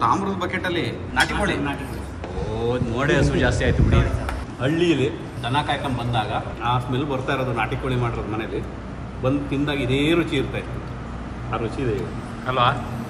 ತಾಮ್ರದ ಬಕೆಟ್ ಅಲ್ಲಿ ನಾಟಿ ಕೋಳಿ ನಾಟಿ ಕೋಳಿ ಓ ನೋಡೇ ಹಸು ಜಾಸ್ತಿ ಆಯ್ತು ಬಿಡಿ ಹಳ್ಳಿಯಲ್ಲಿ ದನ ಕಾಯ್ಕೊಂಡು ಬಂದಾಗ ಆ ಸ್ಮೆಲ್ ಬರ್ತಾ ಇರೋದು ನಾಟಿ ಕೋಳಿ ಮಾಡಿರೋದು ಮನೇಲಿ ಬಂದು ತಿಂದಾಗ ಇದೇ ರುಚಿ ಇರ್ತಾ ಇತ್ತು ಆ ರುಚಿ ಇದೆ ಅಲ್ವಾ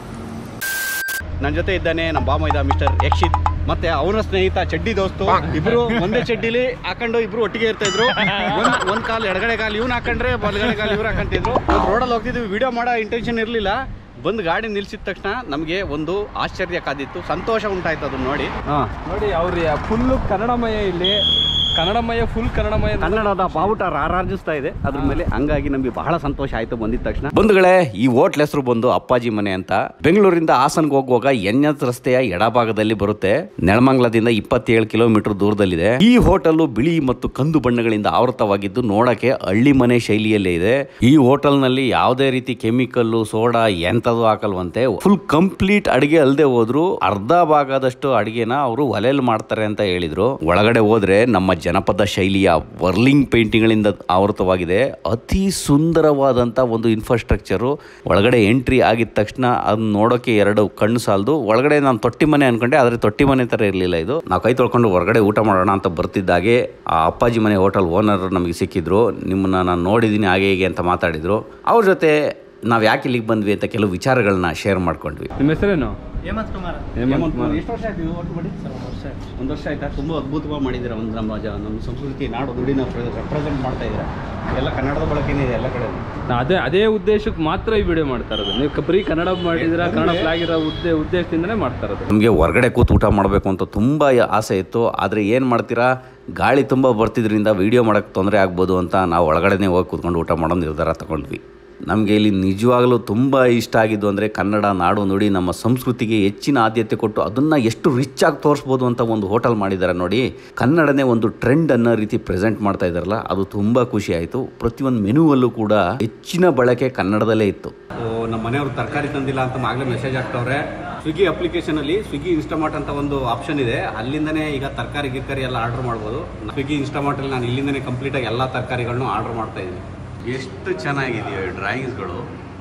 ನನ್ನ ಜೊತೆ ಇದ್ದಾನೆ ನಮ್ಮ ಬಾಮೈದ ಮಿಸ್ಟರ್ ಯಕ್ಷಿತ್ ಮತ್ತೆ ಅವನ ಸ್ನೇಹಿತ ಚಡ್ಡಿ ದೋಸ್ತು ಇಬ್ರು ಒಂದೇ ಚಡ್ಡಿಲಿ ಹಾಕೊಂಡು ಇಬ್ರು ಒಟ್ಟಿಗೆ ಇರ್ತಾ ಇದ್ರು ಒಂದ್ ಒಂದ್ ಕಾಲ್ ಎಡಗಡೆ ಕಾಲ್ ಇವ್ನು ಹಾಕೊಂಡ್ರೆ ಬಲಗಡೆ ಕಾಲ್ ಇವ್ರು ಹಾಕೊಂತಿದ್ರು ರೋಡಲ್ಲಿ ಹೋಗ್ತಿದ್ವಿ ವಿಡಿಯೋ ಮಾಡೋ ಇಂಟೆನ್ಷನ್ ಇರಲಿಲ್ಲ ಬಂದು ಗಾಡಿ ನಿಲ್ಸಿದ ತಕ್ಷಣ ನಮಗೆ ಒಂದು ಆಶ್ಚರ್ಯ ಕಾದಿತ್ತು ಸಂತೋಷ ಉಂಟಾಯ್ತು ಅದನ್ನ ನೋಡಿ ಹಾಂ ನೋಡಿ ಅವ್ರಿ ಫುಲ್ಲು ಕನ್ನಡಮಯ ಇಲ್ಲಿ ಕನ್ನಡಮಯ ಫುಲ್ ಕನ್ನಡಮಯ ಕನ್ನಡದ ಬಾವುಟ ರಾರಾಜಿಸ್ತಾ ಇದೆ ಅದ್ರ ಮೇಲೆ ಹಂಗಾಗಿ ನಮಗೆ ಬಹಳ ಸಂತೋಷ ಆಯ್ತು ಬಂದಿದ ತಕ್ಷಣ ಬಂಧುಗಳೇ ಈ ಹೋಟ್ಲ್ ಹೆಸರು ಬಂದು ಅಪ್ಪಾಜಿ ಮನೆ ಅಂತ ಬೆಂಗಳೂರಿಂದ ಹಾಸನ್ಗೆ ಹೋಗುವಾಗ ಎನ್ ಎಸ್ ರಸ್ತೆಯ ಎಡಭಾಗದಲ್ಲಿ ಬರುತ್ತೆ ನೆಲಮಂಗಲದಿಂದ ಇಪ್ಪತ್ತೇಳು ಕಿಲೋಮೀಟರ್ ದೂರದಲ್ಲಿದೆ ಈ ಹೋಟೆಲ್ ಬಿಳಿ ಮತ್ತು ಕಂದು ಬಣ್ಣಗಳಿಂದ ಆವೃತವಾಗಿದ್ದು ನೋಡಕ್ಕೆ ಹಳ್ಳಿ ಮನೆ ಶೈಲಿಯಲ್ಲೇ ಇದೆ ಈ ಹೋಟೆಲ್ ನಲ್ಲಿ ಯಾವುದೇ ರೀತಿ ಕೆಮಿಕಲ್ಲು ಸೋಡಾ ಎಂತದು ಹಾಕಲ್ವಂತೆ ಫುಲ್ ಕಂಪ್ಲೀಟ್ ಅಡಿಗೆ ಅಲ್ಲದೆ ಹೋದ್ರು ಅರ್ಧ ಭಾಗದಷ್ಟು ಅಡಿಗೆನ ಅವರು ಒಲೆಯಲ್ಲಿ ಮಾಡ್ತಾರೆ ಅಂತ ಹೇಳಿದ್ರು ಒಳಗಡೆ ಹೋದ್ರೆ ನಮ್ಮ ಜನಪದ ಶೈಲಿಯ ವರ್ಲಿಂಗ್ ಪೇಂಟಿಂಗ್ಗಳಿಂದ ಆವೃತವಾಗಿದೆ ಅತಿ ಸುಂದರವಾದಂಥ ಒಂದು ಇನ್ಫ್ರಾಸ್ಟ್ರಕ್ಚರು ಒಳಗಡೆ ಎಂಟ್ರಿ ಆಗಿದ ತಕ್ಷಣ ಅದನ್ನ ನೋಡೋಕೆ ಎರಡು ಕಣ್ಣು ಸಾಲದು ಒಳಗಡೆ ನಾನು ತೊಟ್ಟಿ ಮನೆ ಅನ್ಕೊಂಡೆ ಆದರೆ ತೊಟ್ಟಿ ಮನೆ ಥರ ಇರಲಿಲ್ಲ ಇದು ನಾವು ಕೈ ತೊಳ್ಕೊಂಡು ಹೊರಗಡೆ ಊಟ ಮಾಡೋಣ ಅಂತ ಬರ್ತಿದ್ದಾಗೆ ಆ ಅಪ್ಪಾಜಿ ಮನೆ ಹೋಟೆಲ್ ಓನರ್ ನಮಗೆ ಸಿಕ್ಕಿದ್ರು ನಿಮ್ಮನ್ನ ನಾನು ನೋಡಿದ್ದೀನಿ ಹಾಗೆ ಹೀಗೆ ಅಂತ ಮಾತಾಡಿದ್ರು ಅವ್ರ ಜೊತೆ ನಾವು ಯಾಕೆ ಇಲ್ಲಿಗೆ ಬಂದ್ವಿ ಅಂತ ಕೆಲವು ವಿಚಾರಗಳನ್ನ ಶೇರ್ ಮಾಡ್ಕೊಂಡ್ವಿ ನಿಮ್ಮ ಹೆಸರೇನು ಹೇಮಂತ್ ಕುಮಾರ್ ಹೇಮಂತ್ ಕುಮಾರ್. ಎಷ್ಟು ವರ್ಷ ಆಯ್ತು ಒಟ್ಟು ಮಾಡಿ ಸರ್ ಒಂದು ವರ್ಷ ಆಯ್ತು. ಒಂದು ವರ್ಷ ಆಯ್ತಾ ತುಂಬ ಅದ್ಭುತವಾಗಿ ಮಾಡಿದ್ದೀರಾ ಒಂದು ನಮ್ಮ ಜ ನಮ್ಮ ಸಂಸ್ಕೃತಿ ನಾಡು ನುಡಿನ ರೆಪ್ರೆಸೆಂಟ್ ಮಾಡ್ತಾ ಇದ್ದೀರಾ ಎಲ್ಲ ಕನ್ನಡದ ಬಳಕೆನೇ ಇದೆ ಎಲ್ಲ ಕಡೆ ನಾ ಅದೇ ಅದೇ ಉದ್ದೇಶಕ್ಕೆ ಮಾತ್ರ ಈ ವಿಡಿಯೋ ಮಾಡ್ತಾ ಇರೋದು ನೀವು ಕ- ಬರೀ ಕನ್ನಡ ಮಾಡಿದ್ರ ಕನ್ನಡ ಫ್ಲಾಗ್ ಇರೋ ಉದ್ದೇ ಉದ್ದೇಶದಿಂದನೇ ಮಾಡ್ತಾ ಇರೋದು ನಮಗೆ ಹೊರಗಡೆ ಕೂತು ಊಟ ಮಾಡಬೇಕು ಅಂತ ತುಂಬ ಆಸೆ ಇತ್ತು ಆದರೆ ಏನು ಮಾಡ್ತೀರಾ ಗಾಳಿ ತುಂಬ ಬರ್ತಿದ್ರಿಂದ ವೀಡಿಯೋ ಮಾಡೋಕ್ಕೆ ತೊಂದರೆ ಆಗ್ಬೋದು ಅಂತ ನಾವು ಒಳಗಡೆನೇ ಹೋಗಿ ಕೂತ್ಕೊಂಡು ಊಟ ಮಾಡೋ ನಿರ್ಧಾರ ತಗೊಂಡ್ವಿ ನಮಗೆ ಇಲ್ಲಿ ನಿಜವಾಗಲೂ ತುಂಬ ಇಷ್ಟ ಆಗಿದ್ದು ಅಂದರೆ ಕನ್ನಡ ನಾಡು ನುಡಿ ನಮ್ಮ ಸಂಸ್ಕೃತಿಗೆ ಹೆಚ್ಚಿನ ಆದ್ಯತೆ ಕೊಟ್ಟು ಅದನ್ನು ಎಷ್ಟು ರಿಚ್ ಆಗಿ ತೋರಿಸ್ಬೋದು ಅಂತ ಒಂದು ಹೋಟೆಲ್ ಮಾಡಿದ್ದಾರೆ ನೋಡಿ ಕನ್ನಡನೇ ಒಂದು ಟ್ರೆಂಡ್ ಅನ್ನೋ ರೀತಿ ಪ್ರೆಸೆಂಟ್ ಮಾಡ್ತಾ ಇದ್ದಾರಲ್ಲ ಅದು ತುಂಬ ಖುಷಿ ಆಯಿತು ಪ್ರತಿಯೊಂದು ಮೆನುವಲ್ಲೂ ಕೂಡ ಹೆಚ್ಚಿನ ಬಳಕೆ ಕನ್ನಡದಲ್ಲೇ ಇತ್ತು ನಮ್ಮ ಮನೆಯವರು ತರಕಾರಿ ತಂದಿಲ್ಲ ಅಂತ ಆಗಲೇ ಮೆಸೇಜ್ ಆಗ್ತವ್ರೆ ಸ್ವಿಗ್ಗಿ ಅಪ್ಲಿಕೇಶನ್ ಅಲ್ಲಿ ಸ್ವಿಗ್ಗಿ ಇನ್ಸ್ಟಾಮಾರ್ಟ್ ಅಂತ ಒಂದು ಆಪ್ಷನ್ ಇದೆ ಅಲ್ಲಿಂದನೇ ಈಗ ತರಕಾರಿ ಗಿರ್ಕಾರಿ ಎಲ್ಲ ಆರ್ಡರ್ ಮಾಡ್ಬೋದು ಸ್ವಿಗ್ಗಿ ಇನ್ಸ್ಟಾಮಾರ್ಟ್ ಅಲ್ಲಿ ನಾನು ಇಲ್ಲಿಂದನೇ ಕಂಪ್ಲೀಟ್ ಆಗಿ ಎಲ್ಲ ತರಕಾರಿಗಳನ್ನು ಆರ್ಡರ್ ಮಾಡ್ತಾ ಇದ್ದೀನಿ ಎಷ್ಟು ಚೆನ್ನಾಗಿದೆಯೋ ಡ್ರಾಯಿಂಗ್ಸ್ಗಳು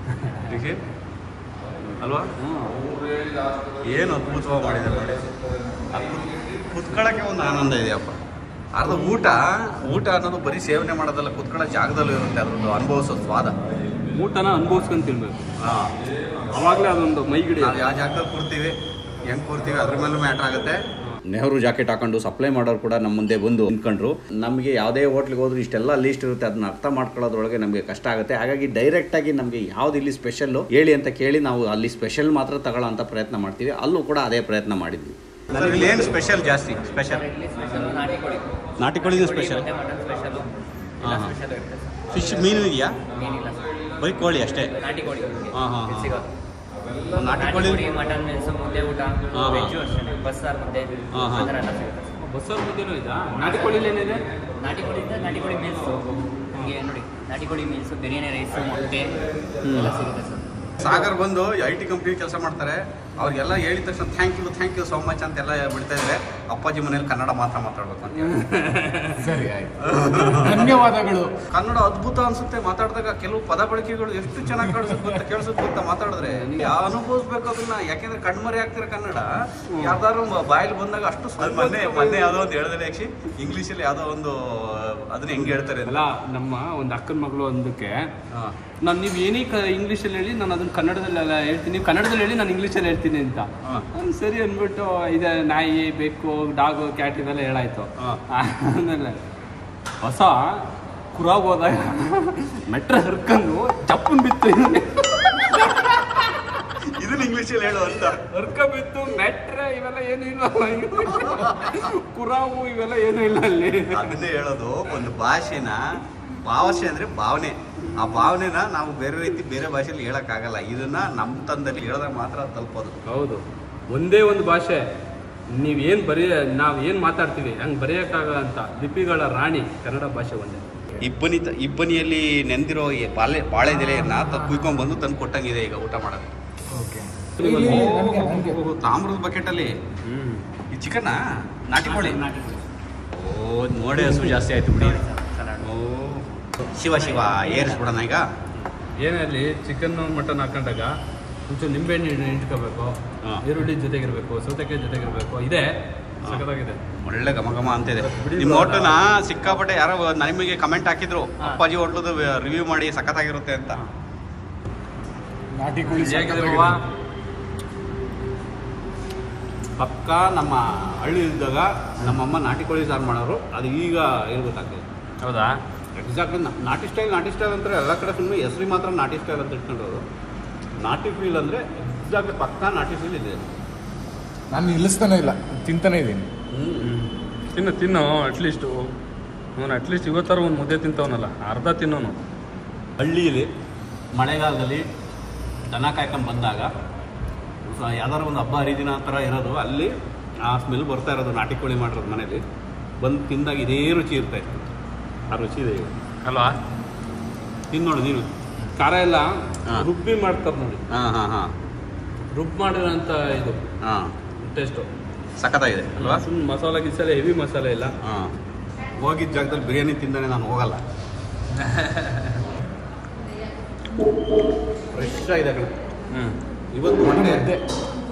ಅಲ್ವಾ ಏನು ಅದ್ಭುತವಾಗಿ ಮಾಡಿದ್ದಾರೆ ನೋಡಿ ಕುತ್ಕೊಳ್ಳೋಕ್ಕೆ ಒಂದು ಆನಂದ ಇದೆಯಪ್ಪ ಅರ್ಧ ಊಟ ಊಟ ಅನ್ನೋದು ಬರೀ ಸೇವನೆ ಮಾಡೋದಲ್ಲ ಕುತ್ಕೊಳ್ಳೋ ಜಾಗದಲ್ಲೂ ಇರುತ್ತೆ ಅದ್ರದ್ದು ಅನುಭವಿಸೋ ಸ್ವಾದ ಊಟನ ಅನುಭವಿಸ್ಕೊಂಡು ತಿನ್ಬೇಕು ಹಾಂ ಅವಾಗಲೇ ಅದೊಂದು ಮೈಗಿಡಿ ನಾವು ಯಾವ ಜಾಗದಲ್ಲಿ ಕೂರ್ತೀವಿ ಹೆಂಗ್ ಕೂರ್ತೀವಿ ಅದ್ರ ಮೇಲೂ ಮ್ಯಾಟ್ರ್ ಆಗುತ್ತೆ ನೆಹರು ಜಾಕೆಟ್ ಹಾಕೊಂಡು ಸಪ್ಲೈ ಮಾಡೋರು ಕೂಡ ನಮ್ಮ ಮುಂದೆ ಬಂದು ನಿಂತ್ಕೊಂಡ್ರು ನಮಗೆ ಯಾವುದೇ ಹೋಟ್ಲಿಗೆ ಹೋದ್ರು ಇಷ್ಟೆಲ್ಲ ಲೀಸ್ಟ್ ಇರುತ್ತೆ ಅದನ್ನ ಅರ್ಥ ಮಾಡ್ಕೊಳ್ಳೋದ್ರೊಳಗೆ ನಮಗೆ ಕಷ್ಟ ಆಗುತ್ತೆ ಹಾಗಾಗಿ ಡೈರೆಕ್ಟ್ ಆಗಿ ನಮಗೆ ಯಾವ್ದು ಇಲ್ಲಿ ಸ್ಪೆಷಲ್ ಹೇಳಿ ಅಂತ ಕೇಳಿ ನಾವು ಅಲ್ಲಿ ಸ್ಪೆಷಲ್ ಮಾತ್ರ ತಗೊಳ್ಳೋ ಅಂತ ಪ್ರಯತ್ನ ಮಾಡ್ತೀವಿ ಅಲ್ಲೂ ಕೂಡ ಅದೇ ಪ್ರಯತ್ನ ಮಾಡಿದ್ವಿ ನನಗೆ ಏನು ಸ್ಪೆಷಲ್ ಜಾಸ್ತಿ ಸ್ಪೆಷಲ್ ಇಲ್ಲಿ ಸ್ಪೆಷಲ್ ನಾಟಿ ಕೋಳಿ ನಾಟಿ ಕೋಳಿನೂ ಸ್ಪೆಷಲ್ ಮತ್ತೆ ಮಟನ್ ಸ್ಪೆಷಲು ಎಲ್ಲ ಹಾ, ಹಾ. ಸ್ಪೆಷಲ್ ಇರುತ್ತೆ ಸರ್ ಫಿಶ್ ಮೀನು ಇದೆಯಾ ಏನಿಲ್ಲ ಸರ್ ಬರೀ ಕೋಳಿ ಅಷ್ಟೇ ನಾಟಿ ಕೋಳಿ ಹಾ, ಹಾ, ಹಾ. ಸಿಗೋದು ನಾಟಿ ನಾಟಿ ಕೋಳಿ ಕೋಳಿ ಮಟನ್ ಮೆಣಸು ಮುದ್ದೆ ಊಟ ಹಾ, ಹಾ. ವೆಜ್ಜು ಅಷ್ಟೇ ಬಸ್ಸಾರು ಮುದ್ದೆ ಹಾ, ಹಾ. ಆ ಥರ ಎಲ್ಲ ಸಿಗುತ್ತೆ ಸರ್ ಬಸ್ಸವ್ರ ಮುದ್ದೆನೂ ಇದಾ ನಾಟಿ ಕೋಳಿಲಿ ಏನಿದೆ ನಾಟಿ ಕೋಳಿಯಿಂದ ನಾಟಿ ಕೋಳಿ ಮೀಲ್ಸು ನಿಮಗೆ ನೋಡಿ ನಾಟಿ ಕೋಳಿ ಮೀಲ್ಸು ಬಿರಿಯಾನಿ ರೈಸು ಮೊಟ್ಟೆ ಎಲ್ಲ ಸಿಗುತ್ತೆ ಸರ್ ಸಾಗರ್ ಬಂದು ಐ ಟಿ ಕಂಪ್ನಿ ಕೆಲಸ ಮಾಡ್ತಾರೆ ಅವ್ರಿಗೆಲ್ಲ ಹೇಳಿದ ತಕ್ಷಣ thank you thank you so much ಅಂತೆಲ್ಲ ಬಿಡ್ತಾ ಇದ್ದಾರೆ ಅಪ್ಪಾಜಿ ಮನೇಲಿ ಕನ್ನಡ ಮಾತ್ರ ಮಾತಾಡ್ಬೇಕು ಅಂತ ಹೇಳಿ. ಸರಿ ಆಯ್ತು ಧನ್ಯವಾದಗಳು ಕನ್ನಡ ಅದ್ಭುತ ಅನ್ಸುತ್ತೆ ಮಾತಾಡಿದಾಗ ಕೆಲವು ಪದ ಬಳಕೆಗಳು ಎಷ್ಟು ಚೆನ್ನಾಗಿ ಕಾಣಿಸುತ್ತೆ ಗೊತ್ತಾ ಕೇಳಿಸುತ್ತೆ ಗೊತ್ತಾ ಮಾತಾಡಿದ್ರೆ ನೀವು ಯಾವ ಅನುಭವಿಸ್ಬೇಕು ಅದನ್ನ ಯಾಕೆಂದ್ರೆ ಕಣ್ಮರಿ ಆಗ್ತಿರ ಕನ್ನಡ ಯಾವ್ದಾದ್ರು ಬಾಯಲ್ಲಿ ಬಂದಾಗ ಅಷ್ಟು ಸ್ವಲ್ಪ ಮೊನ್ನೆ ಮೊನ್ನೆ ಯಾವುದೋ ಒಂದು ಹೇಳಿದ್ರೆ ಯಕ್ಷಿ ಇಂಗ್ಲೀಷಲ್ಲಿ ಯಾವುದೋ ಒಂದು ಅದನ್ನ ಹೆಂಗೆ ಹೇಳ್ತಾರೆ ಅಲ್ಲ ನಮ್ಮ ಒಂದು ಅಕ್ಕನ ಮಗಳು ಒಂದಕ್ಕೆ ಹಾ. ನಾನು ನೀವು ಏನೇ ಕ ಇಂಗ್ಲೀಷಲ್ಲಿ ಹೇಳಿ ನಾನು ಅದನ್ನ ಕನ್ನಡದಲ್ಲೆಲ್ಲ ಹೇಳ್ತೀನಿ ನೀವು ಕನ್ನಡದಲ್ಲಿ ಹೇಳಿ ನಾನು ಇಂಗ್ಲೀಷಲ್ಲಿ ಹೇಳ್ತೀನಿ ಅಂತ ಹಾ. ನಾನು ಸರಿ ಅಂದ್ಬಿಟ್ಟು ಇದೆ ನಾಯಿ ಬೆಕ್ಕು ಡಾಗು ಕ್ಯಾಟ್ ಇದೆಲ್ಲ ಹೇಳಾಯ್ತು ಹಾ. ಆಮೇಲೆ ಹೊಸ ಕುರಾಗ್ ಹೋದಾಗ ಮೆಟ್ರ ಹರ್ಕೊಂಡು ಚಪ್ಪನ್ ಬಿತ್ತು ಇದನ್ನ ಇಂಗ್ಲೀಷಲ್ಲಿ ಹೇಳು ಅಂತ ಹರ್ಕ ಬಿತ್ತು ಮೆಟ್ರ ಇವೆಲ್ಲ ಏನು ಇಲ್ಲ ಕುರಾವು ಇವೆಲ್ಲ ಏನು ಇಲ್ಲ ಅಲ್ಲಿ ಅದನ್ನೇ ಹೇಳೋದು ಒಂದು ಭಾಷೆನ ಭಾಷೆ ಅಂದ್ರೆ ಭಾವನೆ ಆ ಭಾವನೆನ ನಾವು ಬೇರೆ ರೀತಿ ಬೇರೆ ಭಾಷೆಯಲ್ಲಿ ಹೇಳಕ್ಕಾಗಲ್ಲ ಇದನ್ನ ನಮ್ಮ ತಂದಲ್ಲಿ ಹೇಳಿದಾಗ ಮಾತ್ರ ಅದ್ ತಲುಪೋದು ಹೌದು ಒಂದೇ ಒಂದು ಭಾಷೆ ನೀವೇನು ಬರೆಯ ನಾವು ಏನು ಮಾತಾಡ್ತೀವಿ ಹಂಗೆ ಬರೆಯೋಕ್ಕಾಗಲ್ಲ ಅಂತ ಲಿಪಿಗಳ ರಾಣಿ ಕನ್ನಡ ಭಾಷೆ ಒಂದೇ ಇಬ್ಬನಿ ತ- ಇಬ್ಬನಿಯಲ್ಲಿ ನೆಂದಿರೋ ಈ ಬಾಳೆ ಬಾಳೆದೆಲೆಯನ್ನ ತ- ಕುಯ್ಕೊಂಡ್ ಬಂದು ತಂದು ಕೊಟ್ಟಂಗಿದೆ ಈಗ ಊಟ ಮಾಡೋದು ಇಲ್ಲಿ ನನಗೆ ನನಗೆ ತಾಮ್ರದ ಬಕೆಟ್ ಅಲ್ಲಿ ಹ್ಮ್ ಈ ಚಿಕನ್ನ ನಾಟಿ ಕೋಳಿ ನಾಟಿ ಕೋಳಿ ಓ ನೋಡೇ ಹಸು ಜಾಸ್ತಿ ಆಯ್ತು ಬಿಡಿ ಸಲಾಡ್ ಓ ಶಿವ ಶಿವ ಏರಿಸ್ಬಿಡೋಣ ಈಗ ಏನಲ್ಲಿ ಚಿಕನ್ ಮಟನ್ ಹಾಕೊಂಡಾಗ ಒಂಚೂರು ನಿಂಬೆಹಣ್ಣು ಇಟ್ಕೋಬೇಕು ಹಾ. ಈರುಳ್ಳಿ ಜೊತೆಗಿರ್ಬೇಕು ಸೌತೆಕಾಯಿ ಜೊತೆಗಿರ್ಬೇಕು ಇದೆ ಸಖತ್ತಾಗಿದೆ ಒಳ್ಳೆ ಘಮ ಘಮ ಅಂತಿದೆ ನಿಮ್ಮ ಹೋಟ್ಲನ್ನ ಸಿಕ್ಕಾಪಟ್ಟೆ ಯಾರೋ ನಿಮಗೆ ಕಮೆಂಟ್ ಹಾಕಿದ್ರು ಅಪ್ಪಾಜಿ ಹೋಟ್ಲದು ರಿವ್ಯೂ ಮಾಡಿ ಸಖತ್ತಾಗಿರುತ್ತೆ ಅಂತ ನಾಟಿ ಕೋಳಿ ಹೇಗಿದೆ ಸಖತ್ತಾಗಿದೆ. ಮಾವ? ಪಕ್ಕ ನಮ್ಮ ಹಳ್ಳಿ ಇದ್ದಾಗ ನಮ್ಮಮ್ಮ ನಾಟಿ ಕೋಳಿ ಸಾರು ಮಾಡೋರು ಅದು ಈಗ ಏನು ಗೊತ್ತಾಗ್ತದೆ ಹೌದಾ ಎಕ್ಸಾಕ್ಟ್ ನಾಟಿ ಸ್ಟೈಲ್ ನಾಟಿ ಸ್ಟೈಲ್ ಅಂದ್ರೆ ಎಲ್ಲ ಕಡೆ ಸುಮ್ಮನೆ ಹೆಸರು ಮಾತ್ರ ನಾಟಿ ಸ್ಟೈಲ್ ಅಂತ ಇಟ್ಕೊಂಡವರು ನಾಟಿ ಫೀಲ್ ಅಂದರೆ ಎಕ್ಸಾಕ್ಟ್ ಪಕ್ಕ ನಾಟಿ ಫೀಲ್ ಇದೆ ನಾನು ನಿಲ್ಲಿಸ್ತಾನೆ ಇಲ್ಲ ತಿಂತಾನೆ ಇದ್ದೀನಿ ತಿನ್ನು ತಿನ್ನು ಅಟ್ಲೀಸ್ಟು ಅವನು ಅಟ್ಲೀಸ್ಟ್ ಇವತ್ತರ ಒಂದು ಮುದ್ದೆ ತಿಂತವನಲ್ಲ ಅರ್ಧ ತಿನ್ನೋನು ಹಳ್ಳಿಯಲ್ಲಿ ಮಳೆಗಾಲದಲ್ಲಿ ದನ ಕಾಯ್ಕೊಂಡು ಬಂದಾಗ ಸ- ಯಾವ್ದಾದ್ರು ಒಂದು ಹಬ್ಬ ಹರಿದಿನ ಥರ ಇರೋದು ಅಲ್ಲಿ ಆ ಸ್ಮೆಲ್ ಬರ್ತಾ ಇರೋದು ನಾಟಿ ಕೋಳಿ ಮಾಡಿರೋದು ಮನೇಲಿ ಬಂದು ತಿಂದಾಗ ಇದೇ ರುಚಿ ಇರ್ತಾ ಇತ್ತು ಆ ರುಚಿ ಇದೆ ಈಗ. ಅಲ್ವಾ ತಿಂದು ನೋಡು ನೀನು ಖಾರ ಎಲ್ಲ ಹಾ. ರುಬ್ಬಿ ಮಾಡ್ತಾರೆ ನೋಡಿ ಹಾಂ ಹಾಂ ಹಾಂ ರುಬ್ ಮಾಡಿರೋಂಥ ಇದು ಹಾಂ ಟೇಸ್ಟು ಸಖತ್ತಾಗಿದೆ ಅಲ್ವಾ ಸುಮ್ಮನೆ ಮಸಾಲೆ ಗಿಸಾಲೆ ಹೆವಿ ಮಸಾಲೆ ಇಲ್ಲ ಹಾಂ ಹೋಗಿದ್ದ ಜಾಗದಲ್ಲಿ ಬಿರಿಯಾನಿ ತಿಂದಾನೆ ನಾನು ಹೋಗಲ್ಲ ಫ್ರೆಶ್ ಆಗಿದೆ ಕಣೆ. ಹ್ಞೂ ಇವತ್ತು ಹೊಟ್ಟೆ ಹೊಟ್ಟೆ ಮುದ್ದೆ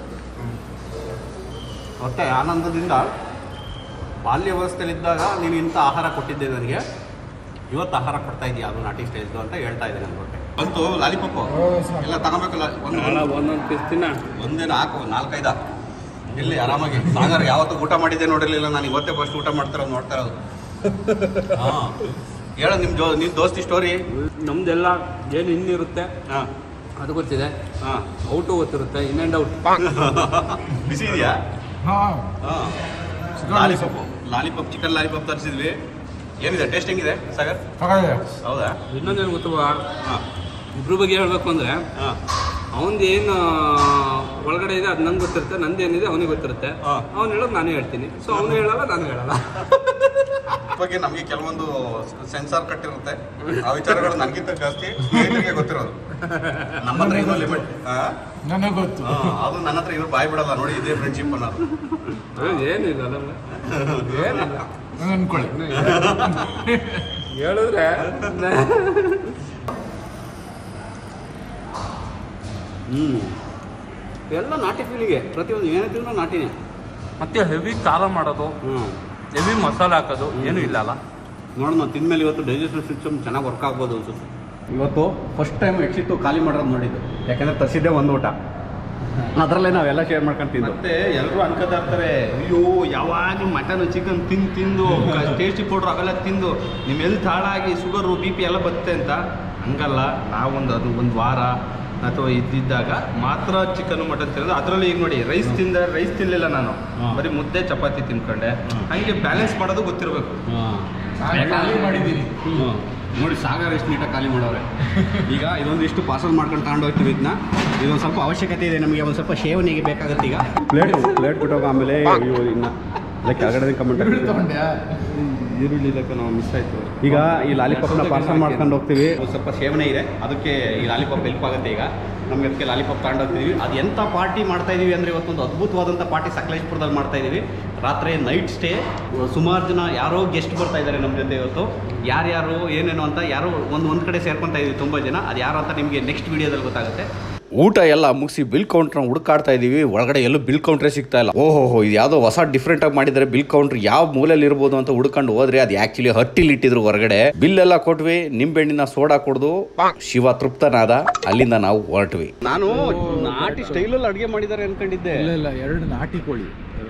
ಹೊಟ್ಟೆ ಆನಂದದಿಂದ ಬಾಲ್ಯ ವ್ಯವಸ್ಥೆಯಲ್ಲಿದ್ದಾಗ ನೀನು ಇಂಥ ಆಹಾರ ಕೊಟ್ಟಿದ್ದೆ ನನಗೆ ಇವತ್ತು ಆಹಾರ ಕೊಡ್ತಾ ಇದೆಯಾ ಅದು ನಾಟಿ ಸ್ಟೈಲ್ದು ಅಂತ ಹೇಳ್ತಾ ಇದೆ ನನ್ನ ಹೊಟ್ಟೆ ಬಂತು ಲಾಲಿಪಪ್ಪು ಓ, ಸಾಕು. ಎಲ್ಲ ತಗೋಬೇಕಲ್ಲ ಒಂದು ಭಾಳ ಒಂದೊಂದು ಪೀಸ್ ತಿನ್ನ ಒಂದೇ ನಾಲ್ಕು ನಾಲ್ಕೈದ ಇಲ್ಲಿ ಆರಾಮಾಗಿ ಸಾಗರ್ ಯಾವತ್ತು ಊಟ ಮಾಡಿದ್ದೆ ನೋಡಿರ್ಲಿಲ್ಲ ನಾನು ಇವತ್ತೇ ಫಸ್ಟ್ ಊಟ ಮಾಡ್ತಿರೋದು ನೋಡ್ತಾ ಇರೋದು ಹಾಂ ಹೇಳ ನಿಮ್ಮ ಜೋ ನಿಮ್ಮ ದೋಸ್ತಿ ಸ್ಟೋರಿ ನಮ್ದೆಲ್ಲ ಏನು ಇನ್ನಿರುತ್ತೆ ಹಾಂ ಅದು ಗೊತ್ತಿದೆ ಹಾಂ ಔಟು ಗೊತ್ತಿರುತ್ತೆ ಇನ್ ಆ್ಯಂಡ್ ಔಟ್ ಬಿಸಿ ಇದೆಯಾ ಹಾಂ ಹಾಂ ಲಾಲಿಪಪ್ಪು ಲಾಲಿಪಪ್ ಚಿಕನ್ ಲಾಲಿಪಪ್ ತರಿಸಿದ್ವಿ ಏನಿದೆ ಟೇಸ್ಟ್ ಹೆಂಗಿದೆ ಸಾಗರ್ ಹಾಗಾದ್ರೆ ಹೌದಾ ಇನ್ನೊಂದೇನು ಗೊತ್ತವಾ ಹಾಂ ಇಬ್ರ ಬಗ್ಗೆ ಹೇಳ್ಬೇಕು ಅಂದರೆ ಹಾಂ ಅವನದು ಏನು ಒಳಗಡೆ ಇದೆ ಅದು ನಂಗೆ ಗೊತ್ತಿರುತ್ತೆ ನಂದು ಏನಿದೆ ಅವನಿಗೆ ಗೊತ್ತಿರುತ್ತೆ ಹಾ. ಅವ್ನು ಹೇಳೋದು ನಾನೇ ಹೇಳ್ತೀನಿ ಸೊ ಅವನು ಹೇಳಲ್ಲ ನಾನು ಹೇಳಲ್ಲ ಬಗ್ಗೆ ನಮಗೆ ಕೆಲವೊಂದು ಸೆನ್ಸಾರ್ ಕಟ್ಟಿರುತ್ತೆ ಆ ವಿಚಾರಗಳು ನನಗಿಂತ ಜಾಸ್ತಿ ಸ್ನೇಹಿತರಿಗೆ ಗೊತ್ತಿರೋದು ನಮ್ಮ ಹತ್ರ ಇದು ಲಿಮಿಟ್ ನನಗೆ ಗೊತ್ತು ಅದು ನನ್ನ ಹತ್ರ ಇವ್ರು ಬಾಯ್ ಬಿಡಲ್ಲ ನೋಡಿ ಇದೇ ಫ್ರೆಂಡ್ಶಿಪ್ ಅನ್ನೋದು ಅದು ಏನಿಲ್ಲ ನಮ್ಗೆ ಏನಿಲ್ಲ ನಂಗ್ ಅನ್ಕೊಳ್ಳಿ ಹೇಳಿದ್ರೆ ಹ್ಞೂ ಎಲ್ಲ ನಾಟಿ ಫೀಲಿಗೆ ಪ್ರತಿಯೊಂದು ಏನೇ ತಿಂದ್ರು ನಾಟಿನೇ ಮತ್ತೆ ಹೆವಿ ಖಾರ ಮಾಡೋದು ಹ್ಞೂ ಹೆವಿ ಮಸಾಲೆ ಹಾಕೋದು ಏನೂ ಇಲ್ಲ ಅಲ್ಲ ನೋಡೋಣ ತಿಂದ್ಮೇಲೆ ಇವತ್ತು ಡೈಜೆಸ್ಟಿವ್ ಸಿಸ್ಟಮ್ ಚೆನ್ನಾಗಿ ವರ್ಕ್ ಆಗ್ಬೋದು ಅನ್ಸುತ್ತೆ ಇವತ್ತು ಫಸ್ಟ್ ಟೈಮ್ ಎಕ್ಸಿತ್ತು ಖಾಲಿ ಮಾಡೋದು ನೋಡಿದ್ದು ಯಾಕಂದ್ರೆ ತರಿಸಿದ್ದೆ ಒಂದು ಊಟ ಅದರಲ್ಲೇ ನಾವೆಲ್ಲ ಶೇರ್ ಮಾಡ್ಕೊಂಡು ತಿಂದು ಮತ್ತೆ ಎಲ್ಲರೂ ಅನ್ಕೋತಾ ಇರ್ತಾರೆ ಅಯ್ಯೋ ಯಾವಾಗಲೂ ಮಟನ್ ಚಿಕನ್ ತಿಂದು ತಿಂದು ಟೇಸ್ಟಿ ಪೌಡ್ರ್ ಅವೆಲ್ಲ ತಿಂದು ನಿಮ್ಮ ಎಲ್ಲಿ ಹಾಳಾಗಿ ಶುಗರು ಬಿ ಪಿ ಎಲ್ಲ ಬರುತ್ತೆ ಅಂತ ಹಂಗಲ್ಲ ನಾವೊಂದು ಅದು ಒಂದು ವಾರ ಅಥವಾ ಇದ್ದಿದ್ದಾಗ ಮಾತ್ರ ಚಿಕನ್ ಮಟನ್ ತಿನ್ನೋದು ಅದರಲ್ಲಿ ಈಗ ನೋಡಿ ರೈಸ್ ತಿಂದ ರೈಸ್ ತಿನ್ನಲಿಲ್ಲ ನಾನು ಹಾ. ಬರೀ ಮುದ್ದೆ ಚಪಾತಿ ತಿನ್ಕೊಂಡೆ ಹಂಗೆ ಬ್ಯಾಲೆನ್ಸ್ ಮಾಡೋದು ಗೊತ್ತಿರಬೇಕು ನಾನು ಖಾಲಿ ಮಾಡಿದ್ದೀನಿ ನೋಡಿ ಸಾಗರ್ ಎಷ್ಟು ನೀಟಾಗಿ ಖಾಲಿ ಮಾಡೋರೆ ಈಗ ಇದೊಂದಿಷ್ಟು ಪಾರ್ಸಲ್ ಮಾಡ್ಕೊಂಡು ತಗೊಂಡು ಹೋಗ್ತೀವಿ ಇದನ್ನ ಇದೊಂದು ಸ್ವಲ್ಪ ಅವಶ್ಯಕತೆ ಇದೆ ನಮಗೆ ಒಂದು ಸ್ವಲ್ಪ ಶೇವನಿಗೆ ಬೇಕಾಗುತ್ತೆ ಈಗ ಪ್ಲೇಟ್ ಪ್ಲೇಟ್ ಬಿಟ್ಟೋಗ ಆಮೇಲೆ ಅಯ್ಯೋ ಇನ್ನು ಇಲ್ಲ ಕೆಳಗಡೆ ಕಮೆಂಟ್ ತಗೊಂಡ್ಯಾ ಈರುಳ್ಳಿ ಇದಕ್ಕೆ ನಾವು ಮಿಸ್ ಆಯಿತು ಈಗ ಈ ಲಾಲಿಪಾಪ್ನ ಪಾರ್ಸಲ್ ಮಾಡ್ಕೊಂಡು ಹೋಗ್ತೀವಿ ಒಂದ್ ಸ್ವಲ್ಪ ಸೇವನೆ ಇದೆ ಅದಕ್ಕೆ ಈ ಲಾಲಿಪಾಪ್ ಹೆಲ್ಪ್ ಆಗುತ್ತೆ ಈಗ ನಮ್ಗೆ ಅದಕ್ಕೆ ಲಾಲಿಪಾಪ್ ತಗೊಂಡು ಹೋಗ್ತೀವಿ ಅದು ಎಂಥ ಪಾರ್ಟಿ ಮಾಡ್ತಾ ಇದೀವಿ ಅಂದರೆ ಇವತ್ತೊಂದು ಅದ್ಭುತವಾದಂಥ ಪಾರ್ಟಿ ಸಕಲೇಶ್ಪುರದಲ್ಲಿ ಮಾಡ್ತಾ ಇದೀವಿ ರಾತ್ರಿ ನೈಟ್ ಸ್ಟೇ ಸುಮಾರು ಜನ ಯಾರೋ ಗೆಸ್ಟ್ ಬರ್ತಾ ಇದ್ದಾರೆ ನಮ್ಮ ಜೊತೆ ಇವತ್ತು ಯಾರ್ಯಾರು ಏನೇನು ಅಂತ ಯಾರೋ ಒಂದು ಒಂದು ಕಡೆ ಸೇರ್ಕೊತಾ ಇದೀವಿ ತುಂಬ ಜನ ಅದು ಯಾರು ಅಂತ ನಿಮಗೆ ನೆಕ್ಸ್ಟ್ ವಿಡಿಯೋದಲ್ಲಿ ಗೊತ್ತಾಗುತ್ತೆ ಊಟ ಎಲ್ಲ ಮುಗಿಸಿ ಬಿಲ್ ಕೌಂಟ್ರ್ ಹುಡುಕಾಡ್ತಾ ಇದೀವಿ ಒಳಗಡೆ ಎಲ್ಲೂ ಬಿಲ್ ಕೌಂಟ್ರೇ ಸಿಗ್ತಾ ಇಲ್ಲ ಓಹೋ ಇದು ಯಾವುದೋ ಹೊಸ ಡಿಫ್ರೆಂಟ್ ಆಗಿ ಮಾಡಿದ್ದಾರೆ ಬಿಲ್ ಕೌಂಟ್ರ್ ಯಾವ ಮೂಲೆಯಲ್ಲಿ ಇರ್ಬೋದು ಅಂತ ಹುಡ್ಕೊಂಡು ಹೋದ್ರೆ ಅದು ಆಕ್ಚುಲಿ ಹಟ್ಟಿಲಿ ಇಟ್ಟಿದ್ರು ಹೊರಗಡೆ ಬಿಲ್ ಎಲ್ಲ ಕೊಟ್ವಿ ನಿಂಬೆಹಣ್ಣಿನ ಸೋಡಾ ಕುಡ್ದು ಶಿವ ತೃಪ್ತನಾದ ಅಲ್ಲಿಂದ ನಾವು ಹೊರಟ್ವಿ ನಾನು ನಾಟಿ ಸ್ಟೈಲಲ್ಲಿ ಅಡುಗೆ ಮಾಡಿದ್ದಾರೆ ಅನ್ಕೊಂಡಿದ್ದೆ ಇಲ್ಲ ಇಲ್ಲ ಎರಡು ನಾಟಿ ಕೋಳಿ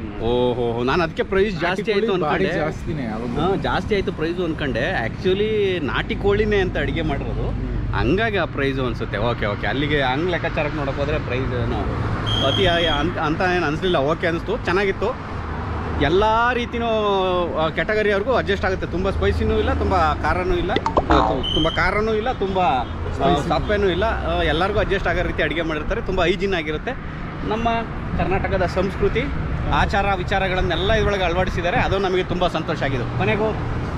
ಓಹೋ ನಾನು ಅದಕ್ಕೆ ಪ್ರೈಸ್ ಜಾಸ್ತಿ ಆಯ್ತು ನಾಟಿ ಕೋಳಿ ಬಾರಿ ಅನ್ಕೊಂಡೆ ಜಾಸ್ತಿನೇ ಅವಾಗ ಹಾ, ಜಾಸ್ತಿ ಆಯ್ತು ಪ್ರೈಸು ಅನ್ಕೊಂಡೆ ಆ್ಯಕ್ಚುಲಿ ನಾಟಿ ಕೋಳಿನೇ ಅಂತ ಅಡುಗೆ ಮಾಡಿರೋದು ಹಂಗಾಗಿ ಆ ಪ್ರೈಸು ಅನ್ಸುತ್ತೆ ಓಕೆ ಓಕೆ ಅಲ್ಲಿಗೆ ಹಂಗೆ ಲೆಕ್ಕಾಚಾರಕ್ಕೆ ನೋಡೋಕೆ ಹೋದರೆ ಪ್ರೈಸ್ ಏನು ಅತಿ ಆ- ಅಂತ ಅಂತ ಏನು ಅನಿಸ್ಲಿಲ್ಲ ಓಕೆ ಅನಿಸ್ತು ಚೆನ್ನಾಗಿತ್ತು ಎಲ್ಲ ರೀತಿನೂ ಕ್ಯಾಟಗರಿ ಅವ್ರಿಗೂ ಅಡ್ಜಸ್ಟ್ ಆಗುತ್ತೆ ತುಂಬ ಸ್ಪೈಸಿನೂ ಇಲ್ಲ ತುಂಬ ಖಾರನೂ ಇಲ್ಲ ತುಂಬ ಖಾರನೂ ಇಲ್ಲ ತುಂಬ ಸಪ್ಪೆನೂ ಇಲ್ಲ ಆ, ಎಲ್ಲರಿಗೂ ಅಡ್ಜಸ್ಟ್ ಆಗೋ ರೀತಿ ಅಡುಗೆ ಮಾಡಿರ್ತಾರೆ ತುಂಬ ಹೈಜಿನ್ ಆಗಿರುತ್ತೆ ನಮ್ಮ ಕರ್ನಾಟಕದ ಸಂಸ್ಕೃತಿ ಆಚಾರ ವಿಚಾರಗಳನ್ನೆಲ್ಲ ಇದರೊಳಗೆ ಅಳವಡಿಸಿದ್ದಾರೆ ಅದು ನಮಗೆ ತುಂಬ ಸಂತೋಷ ಆಗಿದೆ ಕೊನೆಗೂ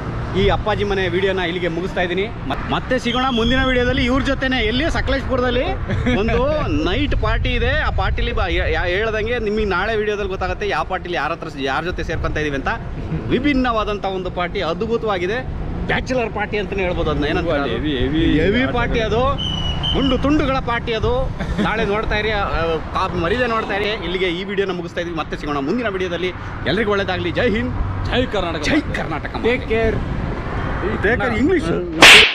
ಈ ಅಪ್ಪಾಜಿ ಮನೆ ವಿಡಿಯೋನ ಇಲ್ಲಿಗೆ ಮುಗಿಸ್ತಾ ಇದ್ದೀನಿ ಮತ್- ಮತ್ತೆ ಸಿಗೋಣ ಮುಂದಿನ ವಿಡಿಯೋದಲ್ಲಿ ಇವ್ರ ಜೊತೆನೆ ಎಲ್ಲಿ ಸಕಲೇಶ್ಪುರದಲ್ಲಿ ಒಂದು ನೈಟ್ ಪಾರ್ಟಿ ಇದೆ ಆ ಪಾರ್ಟಿಲಿ ಬಾ ಯಾ- ಯಾ- ಹೇಳ್ದಂಗೆ ನಿಮಗೆ ನಾಳೆ ವಿಡಿಯೋದಲ್ಲಿ ಗೊತ್ತಾಗುತ್ತೆ ಯಾವ ಪಾರ್ಟಿಲಿ ಯಾರ ಹತ್ರ ಯಾರ ಜೊತೆ ಸೇರ್ಕೊಂತ ಇದೀವಿ ಅಂತ ವಿಭಿನ್ನವಾದಂಥ ಒಂದು ಪಾರ್ಟಿ ಅದ್ಭುತವಾಗಿದೆ ಬ್ಯಾಚುಲರ್ ಪಾರ್ಟಿ ಅಂತಲೇ ಹೇಳ್ಬೋದು ಅದನ್ನ ಏನಂತ heavy, heavy ಹೆವಿ ಪಾರ್ಟಿ ಅದು ಗುಂಡು ತುಂಡುಗಳ ಪಾರ್ಟಿ ಅದು ನಾಳೆ ನೋಡ್ತಾ ಇರಿ ಆ, ಆ, ಮರಿದೆ ನೋಡ್ತಾ ಇರಿ ಇಲ್ಲಿಗೆ ಈ ವಿಡಿಯೋನ ಮುಗಿಸ್ತಾ ಇದೀವಿ ಮತ್ತೆ ಸಿಗೋಣ ಮುಂದಿನ ವಿಡಿಯೋದಲ್ಲಿ ಎಲ್ರಿಗೂ ಒಳ್ಳೇದಾಗಲಿ ಜೈ ಹಿಂದ್ ಜೈ ಕರ್ನಾಟಕ ಜೈ ಕರ್ನಾಟಕ ಟೇಕ್ ಕೇರ್ ಇಂಗ್ಲಿಷ್